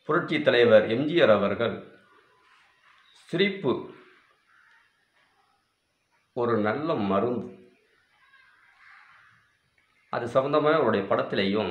புரட்சி தலைவர் எம்ஜிஆர் அவர்கள் சிரிப்பு ஒரு நல்ல மருந்து அது சம்பந்தமாக அவருடைய படத்திலையும்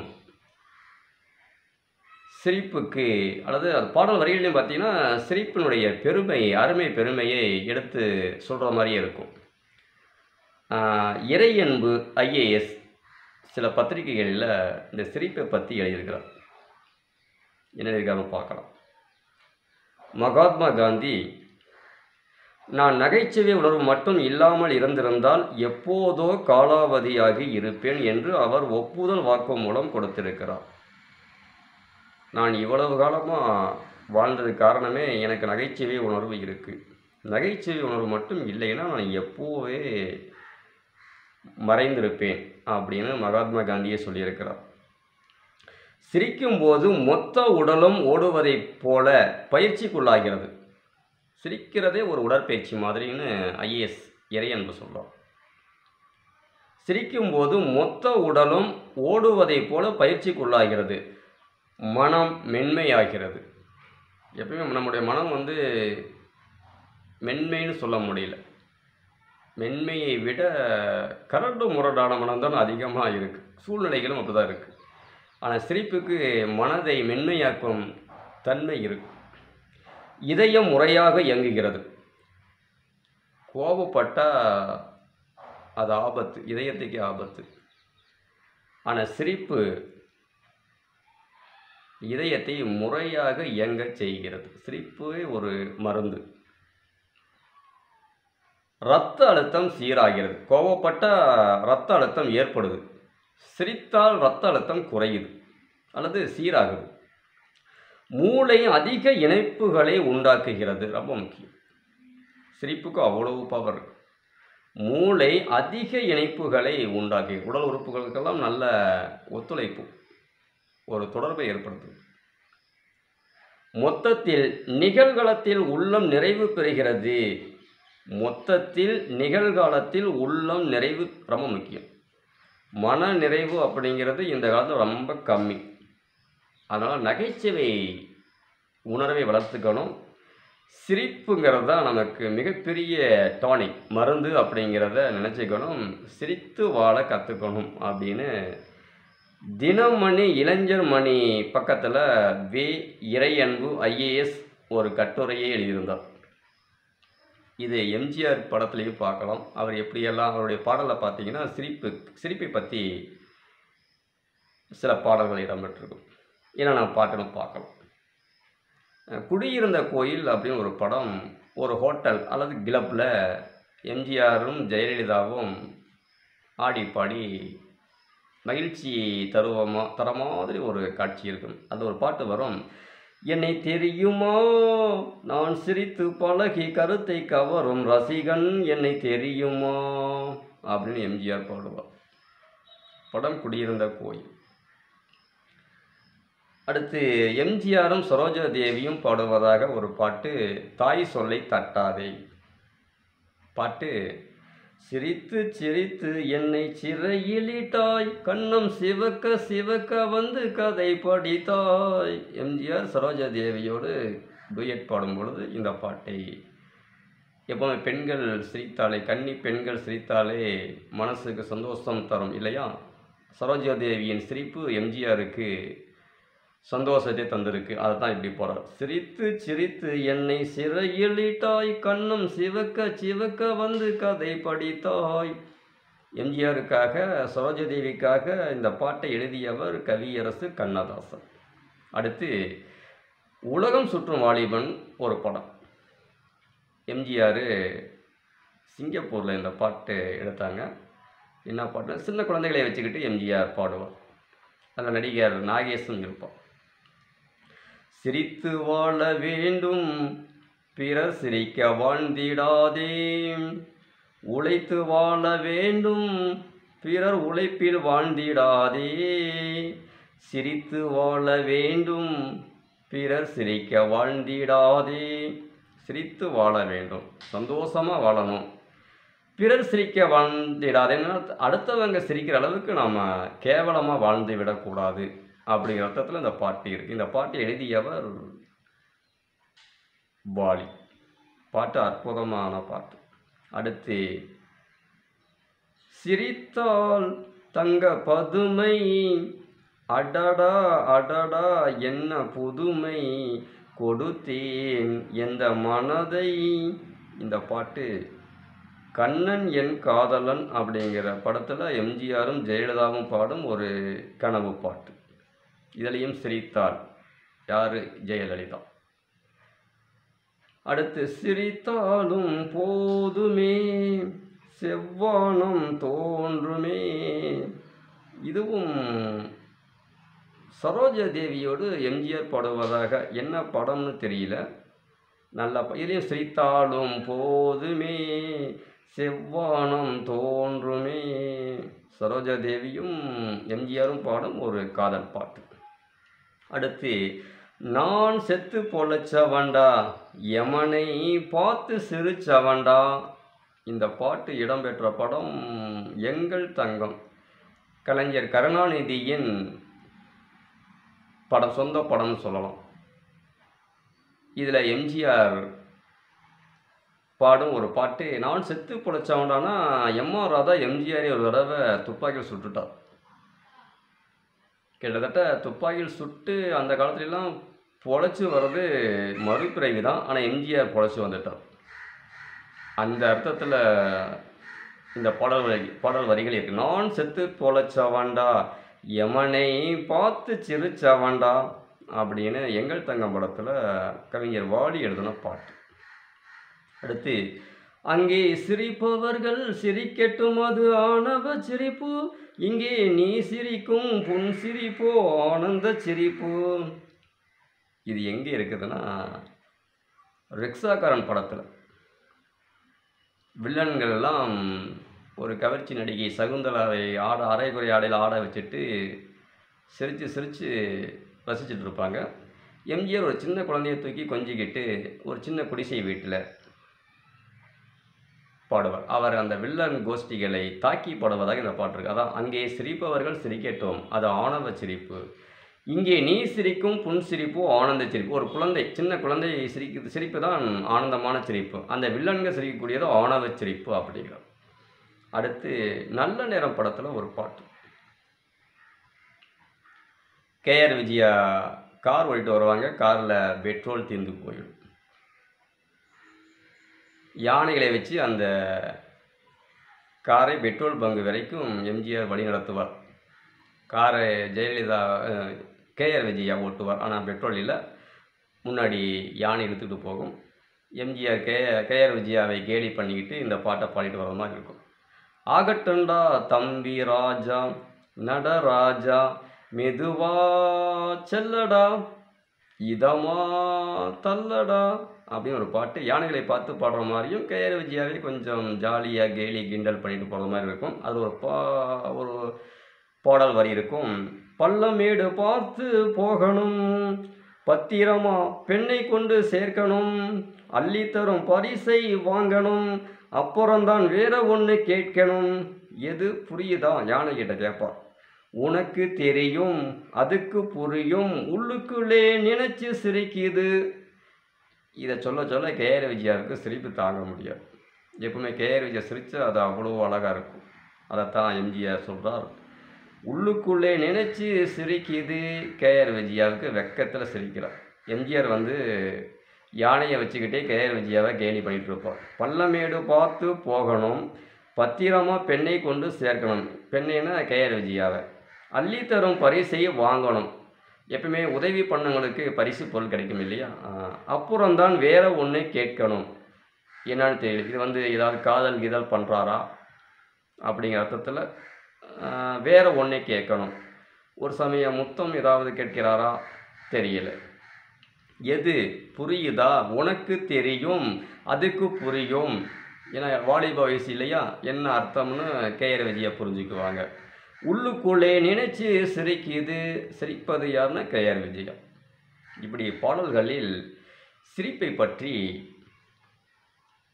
சிரிப்புக்கு அல்லது அது பாடல் வரிகளையும் பார்த்தீங்கன்னா சிரிப்பினுடைய பெருமை அருமை பெருமையை எடுத்து சொல்கிற மாதிரியே இருக்கும் ஆஹ் இறையன்பு ஐஏஎஸ் சில பத்திரிகைகளில் இந்த சிரிப்பை பற்றி எழுதியிருக்கிறார் என்ன எழுதியிருக்காருன்னு பார்க்கலாம் மகாத்மா காந்தி நான் நகைச்சுவை உணர்வு மட்டும் இல்லாமல் இருந்திருந்தால் எப்போதோ காலாவதியாகி இருப்பேன் என்று அவர் ஒப்புதல் வாக்கு மூலம் கொடுத்திருக்கிறார் நான் இவ்வளவு காலமாக வாழ்ந்தது காரணமே எனக்கு நகைச்சுவை உணர்வு இருக்குது நகைச்சுவை உணர்வு மட்டும் இல்லைன்னா நான் எப்போவே மறைந்திருப்பேன் அப்படின்னு மகாத்மா காந்தியே சொல்லியிருக்கிறார் சிரிக்கும்போது மொத்த உடலும் ஓடுவதைப் போல பயிற்சிக்குள்ளாகிறது சிரிக்கிறதே ஒரு உடற்பயிற்சி மாதிரின்னு ஐஏஎஸ் இறையன்பு சொல்கிறோம் சிரிக்கும்போது மொத்த உடலும் ஓடுவதைப் போல பயிற்சிக்குள்ளாகிறது மனம் மென்மையாகிறது எப்பயுமே நம்முடைய மனம் வந்து மென்மைன்னு சொல்ல முடியல மென்மையை விட கரடு முரடான மனம் தான் அதிகமாக இருக்குது சூழ்நிலைகளும் அப்படி தான் இருக்குது ஆனால் சிரிப்புக்கு மனதை மென்மையாக்கும் தன்மை இருக்கு இதயம் முறையாக இயங்குகிறது கோபப்பட்டால் அது ஆபத்து இதயத்துக்கு ஆபத்து ஆனால் சிரிப்பு இதயத்தை முறையாக இயங்கச் செய்கிறது சிரிப்பே ஒரு மருந்து இரத்த அழுத்தம் சீராகிறது கோபப்பட்டால் இரத்த அழுத்தம் ஏற்படுது சிரித்தால் இரத்த அழுத்தம் குறையுது அல்லது சீராகுது மூளை அதிக இணைப்புகளை உண்டாக்குகிறது ரொம்ப முக்கியம் சிரிப்புக்கு அவ்வளவு பவர் மூளை அதிக இணைப்புகளை உண்டாக்கி உடல் உறுப்புகளுக்கெல்லாம் நல்ல ஒத்துழைப்பு ஒரு தொடர்பை ஏற்படுத்தும் மொத்தத்தில் நிகழ்காலத்தில் உள்ளம் நிறைவு பெறுகிறது மொத்தத்தில் நிகழ்காலத்தில் உள்ளம் நிறைவு ரொம்ப முக்கியம் மன நிறைவு அப்படிங்கிறது இந்த காலத்தில் ரொம்ப கம்மி அதனால் நகைச்சுவை உணர்வை வளர்த்துக்கணும் சிரிப்புங்கிறது தான் நமக்கு மிகப்பெரிய டானிக் மருந்து அப்படிங்கிறத நினச்சிக்கணும் சிரித்து வாழ கற்றுக்கணும் அப்படின்னு தினமணி இளைஞர் மணி பக்கத்தில் வே இறையன்பு ஐஏஎஸ் ஒரு கட்டுரையை எழுதியிருந்தார் இது எம்ஜிஆர் படத்துலையும் பார்க்கலாம் அவர் எப்படியெல்லாம் அவருடைய பாடலில் பார்த்தீங்கன்னா சிரிப்பு சிரிப்பை பற்றி சில பாடல்கள் இடம்பெற்றிருக்கும் என்னென்ன பாட்டுன்னு பார்க்கலாம் அஹ் குடியிருந்த கோயில் அப்படின்னு ஒரு படம் ஒரு ஹோட்டல் அல்லது கிளப்பில் எம்ஜிஆரும் ஜெயலலிதாவும் ஆடி பாடி மகிழ்ச்சி தருவமா தர மாதிரி ஒரு காட்சி இருக்கும் அது ஒரு பாட்டு வரும் என்னை தெரியுமா நான் சிரித்து பழகி கருத்தை கவரும் ரசிகன் என்னை தெரியுமா அப்படின்னு எம்ஜிஆர் பாடுவார் படம் குடியிருந்த கோயில் அடுத்து எம்ஜிஆரும் சரோஜா தேவியும் பாடுவதாக ஒரு பாட்டு தாய் சொல்லை தட்டாதே பாட்டு சிரித்து சிரித்து என்னை சிறையிலிட்டாய் கண்ணம் சிவக்க சிவக்க வந்து கதை படித்தாய் எம்ஜிஆர் சரோஜா தேவியோடு டுயட் பாடும் பொழுது இந்த பாட்டை எப்போவுமே பெண்கள் சிரித்தாலே கன்னி பெண்கள் சிரித்தாலே மனசுக்கு சந்தோஷம் தரும் இல்லையா சரோஜா தேவியின் சிரிப்பு எம்ஜிஆருக்கு சந்தோஷத்தை தந்திருக்கு அதை தான் இப்படி போகிறார் சிரித்து சிரித்து என்னை சிறையிலிட்டாய் கண்ணம் சிவக்க சிவக்க வந்து கதை படித்தாய் எம்ஜிஆருக்காக சரோஜதேவிக்காக இந்த பாட்டை எழுதியவர் கவியரசு கண்ணதாசன் அடுத்து உலகம் சுற்றும் வாலிபன் ஒரு படம் எம்ஜிஆர் சிங்கப்பூரில் இந்த பாட்டு எடுத்தாங்க என்ன பாட்டு சின்ன குழந்தைகளை வச்சுக்கிட்டு எம்ஜிஆர் பாடுவார் அதில் நடிகர் நாகேஷும் இருப்பார் சிரித்து வாழ வேண்டும் பிறர் சிரிக்க வாழ்ந்திடாதே உழைத்து வாழ வேண்டும் பிறர் உழைப்பில் வாழ்ந்திடாதே சிரித்து வாழ வேண்டும் பிறர் சிரிக்க வாழ்ந்திடாதே சிரித்து வாழ வேண்டும் சந்தோஷமாக வாழணும் பிறர் சிரிக்க வாழ்ந்திடாதேன்னா அடுத்தவங்க சிரிக்கிற அளவுக்கு நாம் கேவலமாக வாழ்ந்து விடக்கூடாது அப்படிங்கிற அர்த்தத்தில் இந்த பாட்டு இருக்குது இந்த பாட்டை எழுதியவர் வாலி பாட்டு அற்புதமான பாட்டு அடுத்து சிரித்தால் தங்க பதுமை அடடா அடடா என்ன புதுமை கொடுத்தேன் எந்த மனதை இந்த பாட்டு கண்ணன் என் காதலன் அப்படிங்கிற படத்தில் எம்ஜிஆரும் ஜெயலலிதாவும் பாடும் ஒரு கனவு பாட்டு இதுலேயும் சிரித்தாள் யார் ஜெயலலிதா அடுத்து சிரித்தாலும் போதுமே செவ்வானம் தோன்றுமே இதுவும் சரோஜா தேவியோடு எம்ஜிஆர் பாடுவதாக என்ன படம்னு தெரியல நல்ல ப- இதுலேயும் சிரித்தாலும் போதுமே செவ்வானம் தோன்றுமே சரோஜா தேவியும் எம்ஜிஆரும் பாடும் ஒரு காதல் பாட்டு அடுத்து நான் செத்து பொழைச்சவன்டா யமனை பார்த்து சிரிச்சவன்டா இந்த பாட்டு இடம்பெற்ற படம் எங்கள் தங்கம் கலைஞர் கருணாநிதியின் படம் சொந்த படம்னு சொல்லலாம் இதில் எம்ஜிஆர் பாடும் ஒரு பாட்டு நான் செத்து பொழைச்சவன்டானா எம்ஆர் ராதா எம்ஜிஆரே ஒரு தடவை துப்பாக்கியில் சுட்டுட்டார் கிட்டத்தட்ட துப்பாக்கியில் சுட்டு அந்த காலத்துலலாம் பொழைச்சி வர்றது மறுபிறவி தான் ஆனால் எம்ஜிஆர் பொழைச்சி வந்துட்டார் அந்த அர்த்தத்தில் இந்த பாடல் வரி பாடல் வரிகள் இருக்கு நான் செத்து பொழைச்சவன்டா யமனை பார்த்து சிரிச்சவன்டா அப்படின்னு எங்கள் தங்கம் படத்தில் கவிஞர் வாலி எழுதின பாட்டு அடுத்து அங்கே சிரிப்பவர்கள் சிரிக்கட்டும் அது ஆணவ சிரிப்பு இங்கே நீ சிரிக்கும் புன் சிரிப்போ ஆனந்த சிரிப்பு இது எங்கே இருக்குதுன்னா ரிக்ஷாக்காரன் படத்தில் வில்லன்கள் எல்லாம் ஒரு கவர்ச்சி நடிகை சகுந்தலாவை ஆட அரைகுறை ஆடையில் ஆட வச்சுட்டு சிரித்து சிரித்து ரசிச்சுட்டு இருப்பாங்க எம்ஜிஆர் ஒரு சின்ன குழந்தைய தூக்கி கொஞ்சிக்கிட்டு ஒரு சின்ன குடிசை வீட்டில் பாடுவார் அவர் அந்த வில்லன் கோஷ்டிகளை தாக்கி பாடுவதாக இந்த பாட்டு இருக்கு அதான் அங்கே சிரிப்பவர்கள் சிரிக்கட்டும் அது ஆணவ சிரிப்பு இங்கே நீ சிரிக்கும் புன் சிரிப்பு ஆனந்த சிரிப்பு ஒரு குழந்தை சின்ன குழந்தை சிரிக்கு சிரிப்பு தான் ஆனந்தமான சிரிப்பு அந்த வில்லன்கள் சிரிக்கக்கூடியது ஆணவ சிரிப்பு அப்படிங்கிறார் அடுத்து நல்ல நேரம் படத்தில் ஒரு பாட்டு கேஆர் விஜயா கார் ஓட்டிட்டு வருவாங்க காரில் பெட்ரோல் தீர்ந்து போயிடும் யானைகளை வச்சு அந்த காரை பெட்ரோல் பங்கு வரைக்கும் எம்ஜிஆர் வழி நடத்துவார் காரை ஜெயலலிதா கேஆர் விஜயா ஓட்டுவார் ஆனால் பெட்ரோல் இல்லை முன்னாடி யானை இழுத்துட்டு போகும் எம்ஜிஆர் கே கேஆர் விஜயாவை கேலி பண்ணிக்கிட்டு இந்த பாட்டை பாடிட்டு வர மாதிரி இருக்கும் ஆகட்டுண்டா தம்பி ராஜா நடராஜா மெதுவா செல்லடா இதமா தள்ளடா அப்படின்னு ஒரு பாட்டு யானைகளை பார்த்து பாடுற மாதிரியும் கேஆர் விஜயாவே கொஞ்சம் ஜாலியாக கேலி கிண்டல் பண்ணிட்டு போகிற மாதிரி இருக்கும் அது ஒரு பா ஒரு பாடல் வரி இருக்கும் பள்ளமேடு பார்த்து போகணும் பத்திரமா பெண்ணை கொண்டு சேர்க்கணும் அள்ளித்தரும் பரிசை வாங்கணும் அப்புறம்தான் வேற ஒன்று கேட்கணும் எது புரியுதா யானை கிட்ட கேட்பார் உனக்கு தெரியும் அதுக்கு புரியும் உள்ளுக்குள்ளே நினைச்சு சிரிக்குது இதை சொல்ல சொல்ல கேஆர் விஜயாவுக்கு சிரிப்பு தாங்க முடியாது எப்பவுமே கேஆர் விஜயா சிரிச்சா அது அவ்வளோ அழகாக இருக்கும் அதைத்தான் எம்ஜிஆர் சொல்கிறார் உள்ளுக்குள்ளே நினைச்சு சிரிக்குது கேஆர் விஜயாவுக்கு வெக்கத்தில் சிரிக்கிறார் எம்ஜிஆர் வந்து யானையை வச்சுக்கிட்டே கேஆர் விஜயாவை கேலி பண்ணிட்டு இருப்பார் பள்ளமேடு பார்த்து போகணும் பத்திரமா பெண்ணை கொண்டு சேர்க்கணும் பெண்ணைன்னா கேஆர் விஜயாவை அள்ளித்தரும் பரிசை வாங்கணும் எப்பவுமே உதவி பண்ணவங்களுக்கு பரிசு பொருள் கிடைக்கும் இல்லையா ஆஹ் அப்புறம்தான் வேற ஒன்று கேட்கணும் என்னன்னு தெரியல இது வந்து ஏதாவது காதல் கீதல் பண்ணுறாரா அப்படிங்கிற அர்த்தத்தில் வேற ஒன்றே கேட்கணும் ஒரு சமயம் முத்தம் ஏதாவது கேட்கிறாரா தெரியல எது புரியுதா உனக்கு தெரியும் அதுக்கு புரியும் ஏன்னா வாலிப வயசு இல்லையா என்ன அர்த்தம்னு கேஆர் விஜயா புரிஞ்சுக்குவாங்க உள்ளுக்குள்ளே நினைச்சு சிரிக்குது சிரிப்பது யாருன்னா கேஆர் விஜயா இப்படி பாடல்களில் சிரிப்பை பற்றி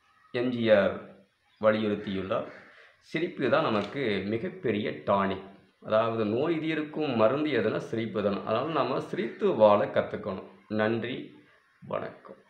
எம்ஜிஆர் வலியுறுத்தியுள்ளார் சிரிப்பு தான் நமக்கு மிகப்பெரிய டானிக் அதாவது நோய் தீர்க்கும் மருந்து எதுனா சிரிப்பு தானே அதனால் நம்ம சிரித்து வாழ கற்றுக்கணும் நன்றி வணக்கம்